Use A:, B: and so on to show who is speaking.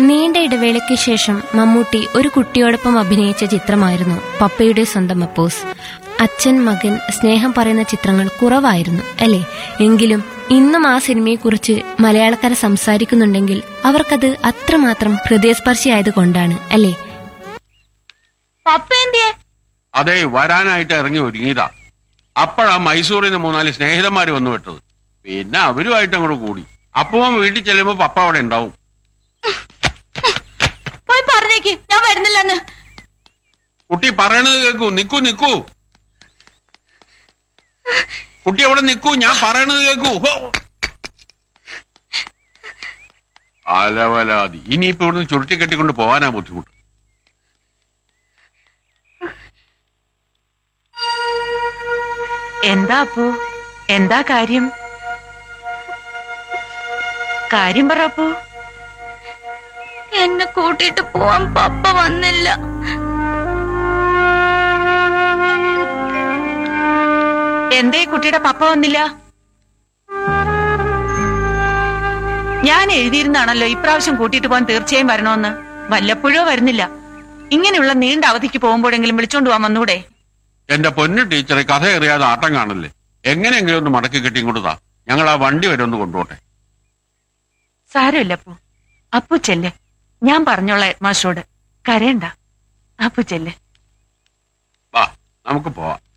A: നീണ്ട ഇടവേളയ്ക്ക് ശേഷം മമ്മൂട്ടി ഒരു കുട്ടിയോടൊപ്പം അഭിനയിച്ച ചിത്രമായിരുന്നു പപ്പയുടെ സ്വന്തം അപ്പോസ് അച്ഛൻ മകൻ സ്നേഹം പറയുന്ന ചിത്രങ്ങൾ കുറവായിരുന്നു അല്ലേ എങ്കിലും ഇന്നും ആ സിനിമയെക്കുറിച്ച് മലയാളക്കാർ സംസാരിക്കുന്നുണ്ടെങ്കിൽ അവർക്കത് അത്രമാത്രം ഹൃദയസ്പർശിയായത് കൊണ്ടാണ് അല്ലേ
B: പപ്പ എന്തിയെ
C: അതെ വരാനായിട്ട് ഇറങ്ങി ഒരുങ്ങിയതാ അപ്പോഴാ മൈസൂരിൽ നിന്ന് മൂന്നാല് സ്നേഹിതന്മാര് വന്നു വിട്ടത് പിന്നെ അവരുമായിട്ട് അങ്ങോട്ട് കൂടി അപ്പം വീട്ടിൽ ചെല്ലുമ്പോ പപ്പ അവിടെ ഉണ്ടാവും
B: പോയി പറഞ്ഞേക്ക് ഞാൻ വരുന്നില്ലെന്ന്
C: കുട്ടി പറയണത് കേൾക്കൂ നിക്കൂ നിക്കൂ കുട്ടി അവിടെ നിക്കൂ ഞാൻ പറയണത് കേൾക്കൂ ഹോ. അലവലാതി ഇനിയിപ്പോ ഇവിടുന്ന് ചുരുട്ടി കെട്ടിക്കൊണ്ട് പോകാനാ ബുദ്ധിമുട്ട്
D: എന്താ അപ്പു എന്താ കാര്യം കാര്യം പറ അപ്പു
B: എന്നെ കൂട്ടിയിട്ട് പോവാൻ പപ്പ വന്നില്ല
D: എന്തേ കുട്ടിയുടെ പപ്പ വന്നില്ല ഞാൻ എഴുതിയിരുന്നാണല്ലോ ഇപ്രാവശ്യം കൂട്ടിയിട്ട് പോകാൻ തീർച്ചയായും വരണമെന്ന് വല്ലപ്പോഴോ വരുന്നില്ല ഇങ്ങനെയുള്ള നീണ്ട അവധിക്ക് പോകുമ്പോഴെങ്കിലും വിളിച്ചോണ്ട് പോവാൻ വന്നൂടെ
C: എന്റെ പൊന്നു ടീച്ചറെ കഥ അറിയാതെ ആട്ടം കാണല്ലേ എങ്ങനെയെങ്കിലും ഒന്ന് മടക്കി കെട്ടി കൊണ്ടുതാ ഞങ്ങൾ ആ വണ്ടി വരെ ഒന്ന് കൊണ്ടുപോട്ടെ
D: സാരമില്ല അപ്പു അപ്പു ചെല്ല് ഞാൻ പറഞ്ഞോളാം ഹെഡ് മാസ്റ്ററോട് കരയണ്ട അപ്പു ചെല്ല്
C: വാ നമുക്ക് പോവാം